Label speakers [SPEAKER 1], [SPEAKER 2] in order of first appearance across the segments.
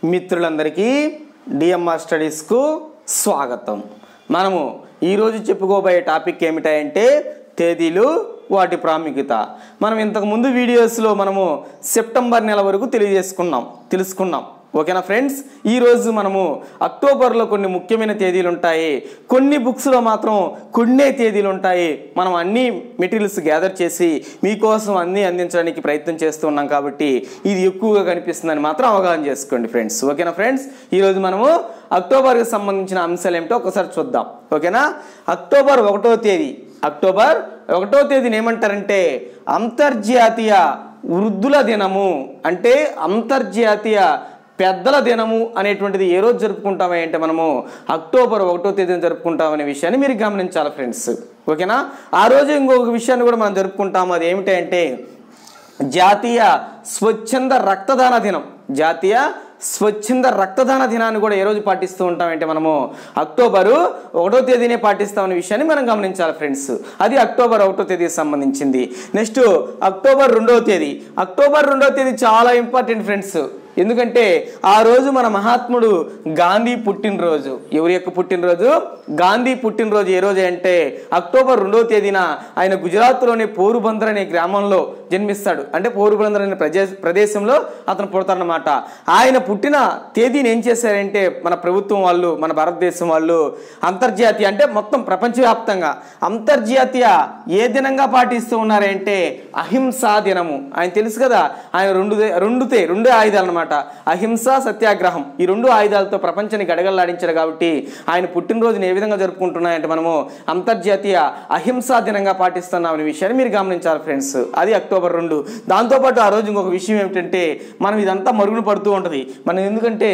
[SPEAKER 1] మిత్రులందరికీ డిఎంఆర్ స్టడీస్కు స్వాగతం మనము ఈరోజు చెప్పుకోబోయే టాపిక్ ఏమిటంటే తేదీలు వాటి ప్రాముఖ్యత మనం ఇంతకు ముందు వీడియోస్లో మనము సెప్టెంబర్ నెల వరకు తెలియజేసుకున్నాం తెలుసుకున్నాం ఓకేనా ఫ్రెండ్స్ ఈరోజు మనము అక్టోబర్లో కొన్ని ముఖ్యమైన తేదీలు ఉంటాయి కొన్ని బుక్స్లో మాత్రం కొన్నే తేదీలు ఉంటాయి మనం అన్ని మెటీరియల్స్ గ్యాదర్ చేసి మీకోసం అన్నీ అందించడానికి ప్రయత్నం చేస్తూ ఉన్నాం కాబట్టి ఇది ఎక్కువగా కనిపిస్తుందని మాత్రం అవగాహన చేసుకోండి ఫ్రెండ్స్ ఓకేనా ఫ్రెండ్స్ ఈరోజు మనము అక్టోబర్కి సంబంధించిన అంశాలు ఏమిటో ఒకసారి చూద్దాం ఓకేనా అక్టోబర్ ఒకటో తేదీ అక్టోబర్ ఒకటో తేదీని ఏమంటారంటే అంతర్జాతీయ వృద్ధుల దినము అంటే అంతర్జాతీయ పెద్దల దినము అనేటువంటిది ఏ రోజు జరుపుకుంటామా అంటే మనము అక్టోబర్ ఒకటో తేదీన జరుపుకుంటాం అనే విషయాన్ని మీరు గమనించాలి ఫ్రెండ్స్ ఓకేనా ఆ రోజు ఇంకొక విషయాన్ని కూడా మనం జరుపుకుంటాము అది ఏమిటంటే జాతీయ స్వచ్ఛంద రక్తదాన దినం జాతీయ స్వచ్ఛంద రక్తదాన దినాన్ని కూడా ఏ రోజు పాటిస్తూ ఉంటామంటే మనము అక్టోబరు ఒకటో తేదీనే పాటిస్తామనే విషయాన్ని మనం గమనించాలి ఫ్రెండ్స్ అది అక్టోబర్ ఒకటో తేదీకి సంబంధించింది నెక్స్ట్ అక్టోబర్ రెండవ తేదీ అక్టోబర్ రెండవ తేదీ చాలా ఇంపార్టెంట్ ఫ్రెండ్స్ ఎందుకంటే ఆ రోజు మన మహాత్ముడు గాంధీ పుట్టినరోజు ఎవరి యొక్క పుట్టినరోజు గాంధీ పుట్టినరోజు ఏ రోజు అంటే అక్టోబర్ రెండవ తేదీన ఆయన గుజరాత్లోని పోరుబందర్ అనే గ్రామంలో జన్మిస్తాడు అంటే పోరుబందర్ అనే ప్రదేశ ప్రదేశంలో అతను పుడతాడనమాట ఆయన పుట్టిన తేదీని ఏం చేశారంటే మన ప్రభుత్వం వాళ్ళు మన భారతదేశం వాళ్ళు అంతర్జాతీయ అంటే మొత్తం ప్రపంచవ్యాప్తంగా అంతర్జాతీయ ఏ దినంగా పాటిస్తూ ఉన్నారంటే అహింసా దినము ఆయన తెలుసు కదా ఆయన రెండు దే- రెండు తే రెండు ఆయుధాలు అనమాట అహింస సత్యాగ్రహం ఈ రెండు ఆయుధాలతో ప్రపంచాన్ని గడగల్లాడించారు కాబట్టి ఆయన పుట్టినరోజుని ఏ విధంగా జరుపుకుంటున్నాయంటే మనము అంతర్జాతీయ అహింసా దినంగా పాటిస్తున్నాం అనే విషయాన్ని మీరు గమనించాలి ఫ్రెండ్స్ అది అక్టోబర్ రెండు దాంతోపాటు ఆ రోజు ఇంకొక విషయం ఏమిటంటే మనం ఇదంతా మరుగున పడుతూ ఉంటుంది మనం ఎందుకంటే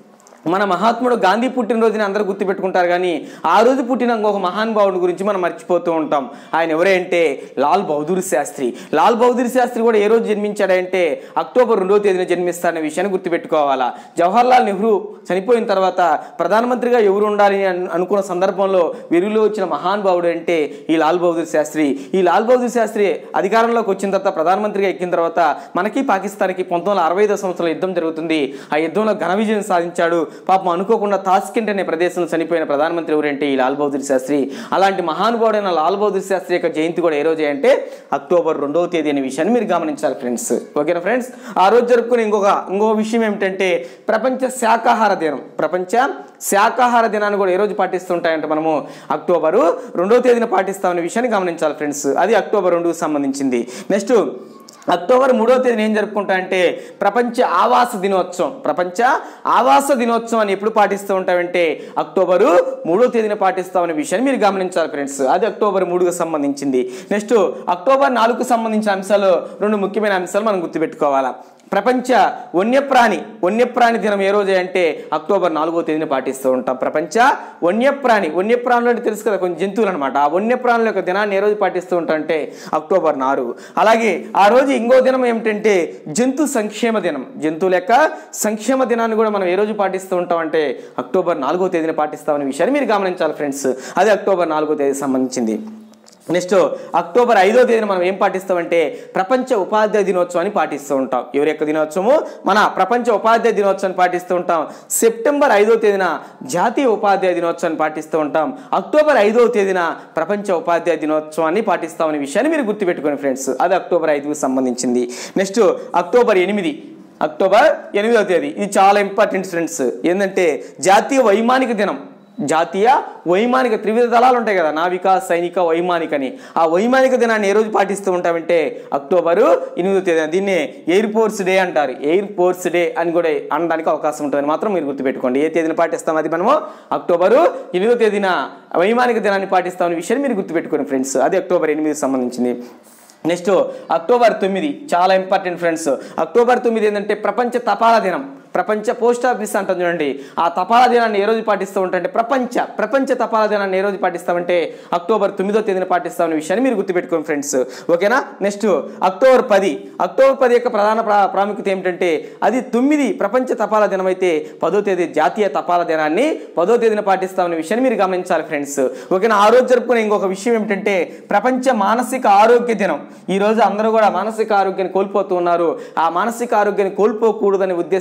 [SPEAKER 1] మన మహాత్ముడు గాంధీ పుట్టినరోజుని అందరూ గుర్తుపెట్టుకుంటారు కానీ ఆ రోజు పుట్టిన ఇంకొక మహానుభావుడి గురించి మనం మర్చిపోతూ ఉంటాం ఆయన ఎవరంటే లాల్ బహదూర్ శాస్త్రి లాల్ బహదూర్ శాస్త్రి కూడా ఏ రోజు జన్మించాడంటే అక్టోబర్ రెండవ తేదీన జన్మిస్తాడనే విషయాన్ని గుర్తుపెట్టుకోవాలా జవహర్లాల్ నెహ్రూ చనిపోయిన తర్వాత ప్రధానమంత్రిగా ఎవరు ఉండాలి అని అనుకున్న సందర్భంలో వెలుగులో వచ్చిన మహానుభావుడు అంటే ఈ లాల్ బహదూర్ శాస్త్రి ఈ లాల్ బహదూర్ శాస్త్రి అధికారంలోకి వచ్చిన తర్వాత ప్రధానమంత్రిగా ఎక్కిన తర్వాత మనకి పాకిస్తాన్కి పంతొమ్మిది వందల అరవై ఐదో సంవత్సరంలో యుద్ధం జరుగుతుంది ఆ యుద్ధంలో ఘన విజయం సాధించాడు పాపం అనుకోకుండా తాస్కెంట్ అనే ప్రదేశంలో చనిపోయిన ప్రధానమంత్రి ఎవరంటే ఈ లాల్ బహదూర్ శాస్త్రి అలాంటి మహానుభావుడైన లాల్ బహదూర్ శాస్త్రి యొక్క జయంతి కూడా ఏ రోజు అంటే అక్టోబర్ రెండవ తేదీ అనే విషయాన్ని మీరు గమనించాలి ఫ్రెండ్స్ ఓకేనా ఫ్రెండ్స్ ఆ రోజు జరుపుకునే ఇంకొక ఇంకొక విషయం ఏమిటంటే ప్రపంచ శాకాహార దినం ప్రపంచ శాకాహార దినాన్ని కూడా ఏ రోజు పాటిస్తుంటాయంటే మనము అక్టోబరు రెండవ తేదీన పాటిస్తామనే విషయాన్ని గమనించాలి ఫ్రెండ్స్ అది అక్టోబర్ రెండుకు సంబంధించింది నెక్స్ట్ అక్టోబర్ మూడో తేదీన ఏం జరుపుకుంటా అంటే ప్రపంచ ఆవాస దినోత్సవం ప్రపంచ ఆవాస దినోత్సవం అని ఎప్పుడు పాటిస్తూ ఉంటామంటే అక్టోబరు మూడో తేదీన పాటిస్తామనే విషయాన్ని మీరు గమనించాలి ఫ్రెండ్స్ అది అక్టోబర్ మూడుకు సంబంధించింది నెక్స్ట్ అక్టోబర్ నాలుగుకు సంబంధించిన అంశాలు రెండు ముఖ్యమైన అంశాలు మనం గుర్తుపెట్టుకోవాలా ప్రపంచ వన్యప్రాణి వన్యప్రాణి దినం ఏ రోజు అంటే అక్టోబర్ నాలుగో తేదీన పాటిస్తూ ఉంటాం ప్రపంచ వన్యప్రాణి వన్యప్రాణులు అంటే తెలుసు కదా కొన్ని జంతువులు అనమాట ఆ వన్యప్రాణుల యొక్క దినాన్ని ఏ రోజు పాటిస్తూ ఉంటాం అంటే అక్టోబర్ నాలుగు అలాగే ఆ రోజు ఇంకో దినం ఏమిటంటే జంతు సంక్షేమ దినం జంతువుల యొక్క సంక్షేమ దినాన్ని కూడా మనం ఏ రోజు పాటిస్తూ ఉంటాం అంటే అక్టోబర్ నాలుగో తేదీన పాటిస్తామనే విషయాన్ని మీరు గమనించాలి ఫ్రెండ్స్ అది అక్టోబర్ నాలుగో తేదీ సంబంధించింది నెక్స్ట్ అక్టోబర్ ఐదో తేదీన మనం ఏం పాటిస్తామంటే ప్రపంచ ఉపాధ్యాయ దినోత్సవాన్ని పాటిస్తూ ఉంటాం ఎవరి యొక్క దినోత్సవము మన ప్రపంచ ఉపాధ్యాయ దినోత్సవాన్ని పాటిస్తూ ఉంటాం సెప్టెంబర్ ఐదో తేదీన జాతీయ ఉపాధ్యాయ దినోత్సవాన్ని పాటిస్తూ ఉంటాం అక్టోబర్ ఐదో తేదీన ప్రపంచ ఉపాధ్యాయ దినోత్సవాన్ని పాటిస్తామనే విషయాన్ని మీరు గుర్తుపెట్టుకోండి ఫ్రెండ్స్ అది అక్టోబర్ ఐదుకు సంబంధించింది నెక్స్ట్ అక్టోబర్ ఎనిమిది అక్టోబర్ ఎనిమిదవ తేదీ ఇది చాలా ఇంపార్టెంట్ ఫ్రెండ్స్ ఏంటంటే జాతీయ వైమానిక దినం జాతీయ వైమానిక త్రివిధ దళాలు ఉంటాయి కదా నావిక సైనిక వైమానిక అని ఆ వైమానిక దినాన్ని ఏ రోజు పాటిస్తూ ఉంటామంటే అక్టోబరు ఎనిమిదో తేదీ దీన్ని ఎయిర్ ఫోర్స్ డే అంటారు ఎయిర్ ఫోర్స్ డే అని కూడా అనడానికి అవకాశం ఉంటుందని మాత్రం మీరు గుర్తుపెట్టుకోండి ఏ తేదీన పాటిస్తాం అది మనము అక్టోబరు ఎనిమిదో తేదీన వైమానిక దినాన్ని పాటిస్తామనే విషయాన్ని మీరు గుర్తుపెట్టుకోండి ఫ్రెండ్స్ అది అక్టోబర్ ఎనిమిదికి సంబంధించింది నెక్స్ట్ అక్టోబర్ తొమ్మిది చాలా ఇంపార్టెంట్ ఫ్రెండ్స్ అక్టోబర్ తొమ్మిది ఏంటంటే ప్రపంచ తపాలా దినం ప్రపంచ పోస్ట్ ఆఫీస్ అంటాం చూడండి ఆ తపాలా దినాన్ని ఏ రోజు పాటిస్తూ ఉంటారంటే ప్రపంచ ప్రపంచ తపాలా దినాన్ని ఏ రోజు పాటిస్తామంటే అక్టోబర్ తొమ్మిదో తేదీన పాటిస్తామనే విషయాన్ని మీరు గుర్తుపెట్టుకోండి ఫ్రెండ్స్ ఓకేనా నెక్స్ట్ అక్టోబర్ పది అక్టోబర్ పది యొక్క ప్రధాన ప్రా- ప్రాముఖ్యత ఏమిటంటే అది తొమ్మిది ప్రపంచ తపాలా దినం అయితే పదో తేదీ జాతీయ తపాలా దినాన్ని పదో తేదీన పాటిస్తామనే విషయాన్ని మీరు గమనించాలి ఫ్రెండ్స్ ఓకేనా ఆ రోజు జరుపుకునే ఇంకొక విషయం ఏమిటంటే ప్రపంచ మానసిక ఆరోగ్య దినం ఈ రోజు అందరూ కూడా మానసిక ఆరోగ్యాన్ని కోల్పోతూ ఉన్నారు ఆ మానసిక ఆరోగ్యాన్ని కోల్పోకూడదనే ఉద్దేశంతో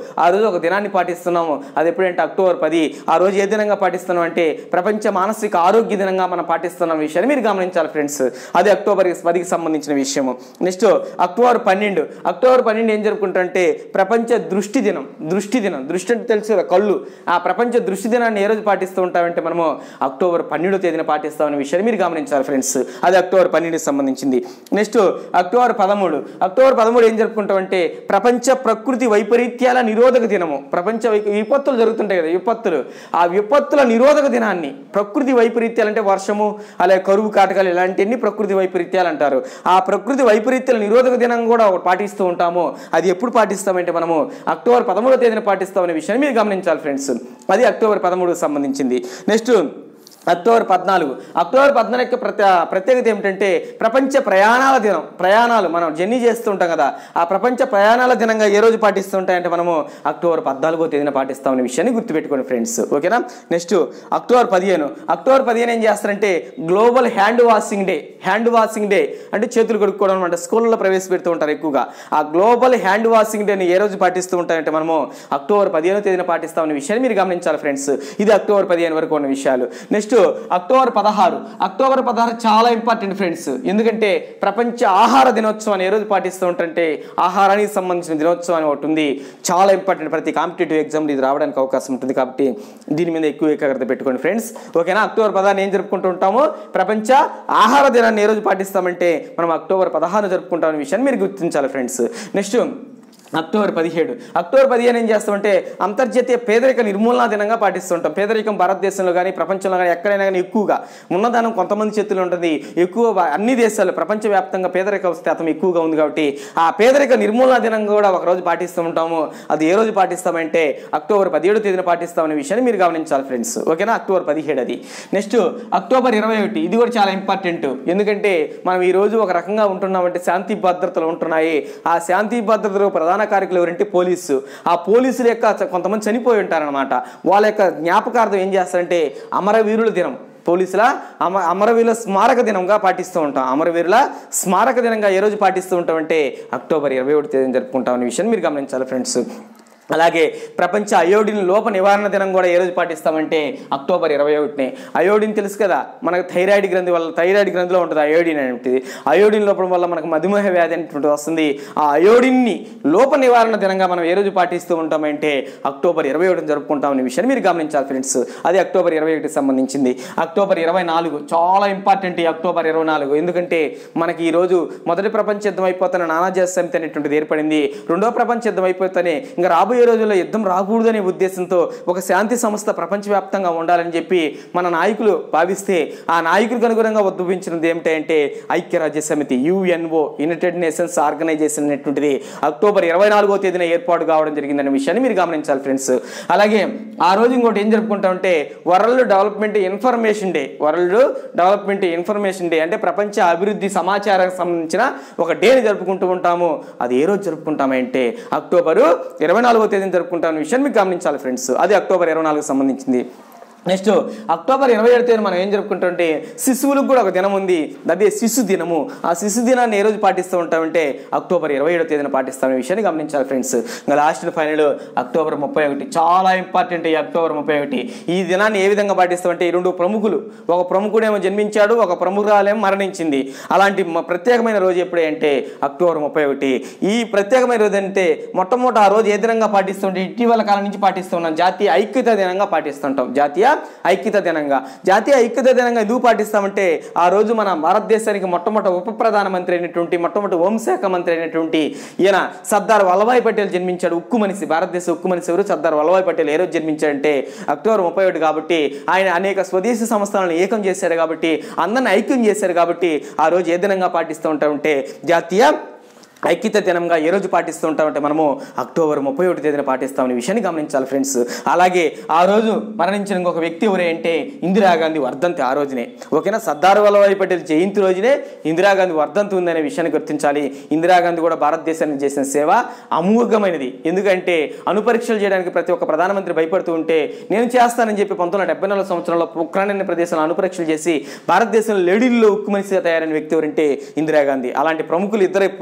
[SPEAKER 1] ఆ రోజు ఒక దినాన్ని పాటిస్తున్నాము అది ఎప్పుడంటే అక్టోబర్ పది ఆ రోజు ఏ దినంగా పాటిస్తున్నాం అంటే ప్రపంచ మానసిక ఆరోగ్య దినంగా మనం పాటిస్తున్న విషయాన్ని మీరు గమనించాలి ఫ్రెండ్స్ అది అక్టోబర్ పదికి సంబంధించిన విషయము నెక్స్ట్ అక్టోబర్ పన్నెండు అక్టోబర్ పన్నెండు ఏం జరుపుకుంటారంటే ప్రపంచ దృష్టి దినం దృష్టి దినం దృష్టి అంటే తెలుసు కదా కళ్ళు ఆ ప్రపంచ దృష్టి దినాన్ని ఏ రోజు పాటిస్తూ ఉంటామంటే మనము అక్టోబర్ పన్నెండో తేదీన పాటిస్తామనే విషయాన్ని మీరు గమనించాలి ఫ్రెండ్స్ అది అక్టోబర్ పన్నెండుకి సంబంధించింది నెక్స్ట్ అక్టోబర్ పదమూడు అక్టోబర్ పదమూడు ఏం జరుపుకుంటామంటే ప్రపంచ ప్రకృతి వైపరీత్యాల నిరోధక దినము ప్రపంచ వై- విపత్తులు జరుగుతుంటాయి కదా విపత్తులు ఆ విపత్తుల నిరోధక దినాన్ని ప్రకృతి వైపరీత్యాలు అంటే వర్షము అలాగే కరువు కాటకాలు ఇలాంటివన్నీ ప్రకృతి వైపరీత్యాలు అంటారు ఆ ప్రకృతి వైపరీత్యాల నిరోధక దినం కూడా ఒకటి పాటిస్తూ ఉంటాము అది ఎప్పుడు పాటిస్తామంటే మనము అక్టోబర్ పదమూడో తేదీన పాటిస్తామనే విషయాన్ని మీరు గమనించాలి ఫ్రెండ్స్ అది అక్టోబర్ పదమూడుకు సంబంధించింది నెక్స్ట్ అక్టోబర్ పద్నాలుగు అక్టోబర్ పద్నాలుగు యొక్క ప్రత్యే ప్రత్యేకత ఏమిటంటే ప్రపంచ ప్రయాణాల దినం ప్రయాణాలు మనం జర్నీ చేస్తుంటాం కదా ఆ ప్రపంచ ప్రయాణాల దినంగా ఏ రోజు పాటిస్తుంటాయంటే మనము అక్టోబర్ పద్నాలుగో తేదీన పాటిస్తామనే విషయాన్ని గుర్తుపెట్టుకోండి ఫ్రెండ్స్ ఓకేనా నెక్స్ట్ అక్టోబర్ పదిహేను అక్టోబర్ పదిహేను ఏం చేస్తారంటే global hand washing day hand washing day అంటే చేతులు కడుక్కోవడం అనమాట స్కూళ్ళలో ప్రవేశపెడుతూ ఉంటారు ఎక్కువగా ఆ గ్లోబల్ హ్యాండ్ వాషింగ్ డేని ఏ రోజు పాటిస్తూ ఉంటారంటే మనము అక్టోబర్ పదిహేనో తేదీన పాటిస్తామనే విషయాన్ని మీరు గమనించాలి ఫ్రెండ్స్ ఇది అక్టోబర్ పదిహేను వరకు ఉన్న విషయాలు నెక్స్ట్ అక్టోబర్ పదహారు అక్టోబర్ పదహారు చాలా ఇంపార్టెంట్ ఫ్రెండ్స్ ఎందుకంటే ప్రపంచ ఆహార దినోత్సవాన్ని ఏ రోజు పాటిస్తూ ఉంటారంటే ఆహారానికి సంబంధించిన దినోత్సవం అని ఒకటి ఉంది చాలా ఇంపార్టెంట్ ప్రతి కాంపిటేటివ్ ఎగ్జామ్ ఇది రావడానికి అవకాశం ఉంటుంది కాబట్టి దీని మీద ఎక్కువ ఏకాగ్రత పెట్టుకోండి ఫ్రెండ్స్ ఓకేనా అక్టోబర్ పదహారు ఏం జరుపుకుంటూ ఉంటాము ప్రపంచ ఆహార దినాన్ని ఏ రోజు పాటిస్తామంటే మనం అక్టోబర్ పదహారు జరుపుకుంటామనే విషయాన్ని మీరు గుర్తించాలి ఫ్రెండ్స్ నెక్స్ట్ అక్టోబర్ పదిహేడు అక్టోబర్ పదిహేను ఏం చేస్తామంటే అంతర్జాతీయ పేదరిక నిర్మూలన దినంగా పాటిస్తుంటాం పేదరికం భారతదేశంలో కానీ ప్రపంచంలో కానీ ఎక్కడైనా కానీ ఎక్కువగా ఉన్నదానం కొంతమంది చేతుల్లో ఉంటుంది ఎక్కువ బా- అన్ని దేశాలు ప్రపంచవ్యాప్తంగా పేదరిక శాతం ఎక్కువగా ఉంది కాబట్టి ఆ పేదరిక నిర్మూలన దినం కూడా ఒక రోజు పాటిస్తూ ఉంటాము అది ఏ రోజు పాటిస్తామంటే అక్టోబర్ పదిహేడు తేదీన పాటిస్తామనే విషయాన్ని మీరు గమనించాలి ఫ్రెండ్స్ ఓకేనా అక్టోబర్ పదిహేడు అది నెక్స్ట్ అక్టోబర్ ఇరవై ఒకటి ఇది కూడా చాలా ఇంపార్టెంట్ ఎందుకంటే మనం ఈ రోజు ఒక రకంగా ఉంటున్నామంటే శాంతి భద్రతలు ఉంటున్నాయి ఆ శాంతి భద్రతలు ప్రధాన కారకులు ఎవరంటే పోలీసు ఆ పోలీసుల యొక్క చ- కొంతమంది చనిపోయి ఉంటారనమాట వాళ్ళ యొక్క జ్ఞాపకార్థం ఏం చేస్తారంటే అమరవీరుల దినం పోలీసుల అమ అమరవీరుల స్మారక దినంగా పాటిస్తూ ఉంటాం అమరవీరుల స్మారక దినంగా ఏ రోజు పాటిస్తూ ఉంటామంటే అక్టోబర్ ఇరవై ఒకటి తేదీన జరుపుకుంటాం అనే విషయాన్ని మీరు గమనించాలి ఫ్రెండ్స్ అలాగే ప్రపంచ అయోడిన్ లోప నివారణ దినం కూడా ఏ రోజు పాటిస్తామంటే అక్టోబర్ ఇరవై ఒకటిని అయోడిన్ తెలుసు కదా మనకు థైరాయిడ్ గ్రంథి వల్ల థైరాయిడ్ గ్రంథిలో ఉంటుంది అయోడిన్ అనేటిది అయోడిన్ లోపం వల్ల మనకు మధుమేహ వ్యాధి అనేటువంటిది వస్తుంది ఆ అయోడిన్ని లోప నివారణ దినంగా మనం ఏ రోజు పాటిస్తూ ఉంటామంటే అక్టోబర్ ఇరవై ఒకటిని జరుపుకుంటామనే విషయాన్ని మీరు గమనించాలి ఫ్రెండ్స్ అది అక్టోబర్ ఇరవై ఒకటికి సంబంధించింది అక్టోబర్ ఇరవై నాలుగు చాలా ఇంపార్టెంట్ ఈ అక్టోబర్ ఇరవై నాలుగు ఎందుకంటే మనకి ఈ రోజు మొదటి ప్రపంచ యుద్ధం అయిపోతున్న నానాజాత సమితి అనేటువంటిది ఏర్పడింది రెండో ప్రపంచ యుద్ధం అయిపోతేనే ఇంకా రాబోయే రోజుల్లో యుద్ధం రాకూడదనే ఉద్దేశంతో ఒక శాంతి సంస్థ ప్రపంచవ్యాప్తంగా ఉండాలని చెప్పి మన నాయకులు భావిస్తే ఆ నాయకులకు అనుగుణంగా ఉద్భవించినది ఏమిటంటే ఐక్యరాజ్య సమితి యుఎన్ఓ యునైటెడ్ నేషన్స్ ఆర్గనైజేషన్ అనేటువంటిది అక్టోబర్ ఇరవై నాలుగో తేదీన ఏర్పాటు కావడం జరిగిందనే విషయాన్ని మీరు గమనించాలి ఫ్రెండ్స్ అలాగే ఆ రోజు ఇంకోటి ఏం జరుపుకుంటామంటే world development information day world development information day అంటే ప్రపంచ అభివృద్ధి సమాచారానికి సంబంధించిన ఒక డేని జరుపుకుంటూ ఉంటాము అది ఏ రోజు జరుపుకుంటామంటే అక్టోబరు ఇరవై నాలుగో తేదీన జరుపుకుంటామనే విషయాన్ని మీకు గమనించాలి ఫ్రెండ్స్ అది అక్టోబర్ ఇరవై నాలుగు సంబంధించింది నెక్స్ట్ అక్టోబర్ ఇరవై ఏడు తేదీన మనం ఏం జరుపుకుంటుంటే శిశువులకు కూడా ఒక దినం ఉంది అదే శిశు దినము ఆ శిశు దినాన్ని ఏ రోజు పాటిస్తూ ఉంటామంటే అక్టోబర్ ఇరవై ఏడో తేదీన పాటిస్తామనే విషయాన్ని గమనించాలి ఫ్రెండ్స్ ఇంకా లాస్ట్ ఫైనల్ అక్టోబర్ ముప్పై ఒకటి చాలా ఇంపార్టెంట్ ఈ అక్టోబర్ ముప్పై ఒకటి ఈ దినాన్ని ఏ విధంగా పాటిస్తామంటే ఈ రెండు ప్రముఖులు ఒక ప్రముఖుడేమో జన్మించాడు ఒక ప్రముఖురాలేమో మరణించింది అలాంటి మ- ప్రత్యేకమైన రోజు ఎప్పుడే అంటే అక్టోబర్ ముప్పై ఒకటి ఈ ప్రత్యేకమైన రోజు అంటే మొట్టమొదటి ఆ రోజు ఏ దినంగా పాటిస్తుంటే ఇటీవల కాలం నుంచి పాటిస్తున్నాం జాతీయ ఐక్యత దినంగా పాటిస్తుంటాం జాతీయ ఐక్యత దినంగా జాతీయ ఐక్యత దినంగా ఎందుకు పాటిస్తామంటే ఆ రోజు మన భారతదేశానికి మొట్టమొదటి ఉప ప్రధానమంత్రి అయినటువంటి మొట్టమొదటి హోంశాఖ మంత్రి అయినటువంటి ఈయన సర్దార్ వల్లభాయ్ పటేల్ జన్మించాడు ఉక్కు మనిషి భారతదేశ ఉక్కు మనిషి ఎవరు సర్దార్ వల్లభాయ్ పటేల్ ఏ రోజు జన్మించాడంటే అక్టోబర్ ముప్పై ఒకటి కాబట్టి ఆయన అనేక స్వదేశీ సంస్థలను ఏకం చేశాడు కాబట్టి అందరిని ఐక్యం చేశారు కాబట్టి ఆ రోజు ఏ దినంగా పాటిస్తూ ఉంటామంటే జాతీయ ఐక్యత దినంగా ఏ రోజు పాటిస్తూ ఉంటామంటే మనము అక్టోబర్ ముప్పై ఒకటి తేదీన పాటిస్తామనే విషయాన్ని గమనించాలి ఫ్రెండ్స్ అలాగే ఆ రోజు మరణించిన ఇంకొక వ్యక్తి ఎవరే అంటే ఇందిరాగాంధీ వర్ధంతి ఆ రోజునే ఓకేనా సర్దార్ వల్లభాయ్ పటేల్ జయంతి రోజునే ఇందిరాగాంధీ వర్ధంతి ఉందనే విషయాన్ని గుర్తించాలి ఇందిరాగాంధీ కూడా భారతదేశానికి చేసిన సేవ అమోఘమైనది ఎందుకంటే అణుపరీక్షలు చేయడానికి ప్రతి ఒక్క ప్రధానమంత్రి భయపడుతూ ఉంటే నేను చేస్తానని చెప్పి పంతొమ్మిది వందల డెబ్బై నాలుగు సంవత్సరంలో ఉక్రెయిన్ అనే ప్రదేశంలో అణుపరీక్షలు చేసి భారతదేశంలో లేడీల్లో ఉక్కు మనిషిగా తయారైన వ్యక్తి ఎవరంటే ఇందిరాగాంధీ అలాంటి ప్రముఖులు ఇద్దరు పుట్టినరోజు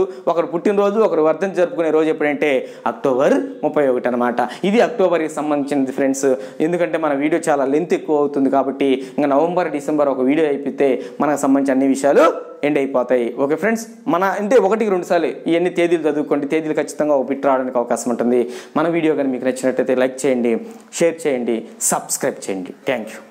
[SPEAKER 1] ఒకరు పుట్టినరోజు ఒకరు వర్ధం జరుపుకునే రోజు ఎప్పుడంటే అక్టోబర్ ముప్పై ఒకటి అనమాట ఇది అక్టోబర్కి సంబంధించినది ఫ్రెండ్స్ ఎందుకంటే మన వీడియో చాలా లెంత్ ఎక్కువ అవుతుంది కాబట్టి ఇంకా నవంబర్ డిసెంబర్ ఒక వీడియో అయిపోతే మనకు సంబంధించిన అన్ని విషయాలు ఎండ్ అయిపోతాయి ఓకే ఫ్రెండ్స్ మన అంటే ఒకటికి రెండు సార్లు ఇవన్నీ తేదీలు చదువుకోండి తేదీలు ఖచ్చితంగా ఒక బిట్ రావడానికి అవకాశం ఉంటుంది మన వీడియో కానీ మీకు నచ్చినట్టయితే లైక్ చేయండి షేర్ చేయండి సబ్స్క్రైబ్ చేయండి థ్యాంక్ యూ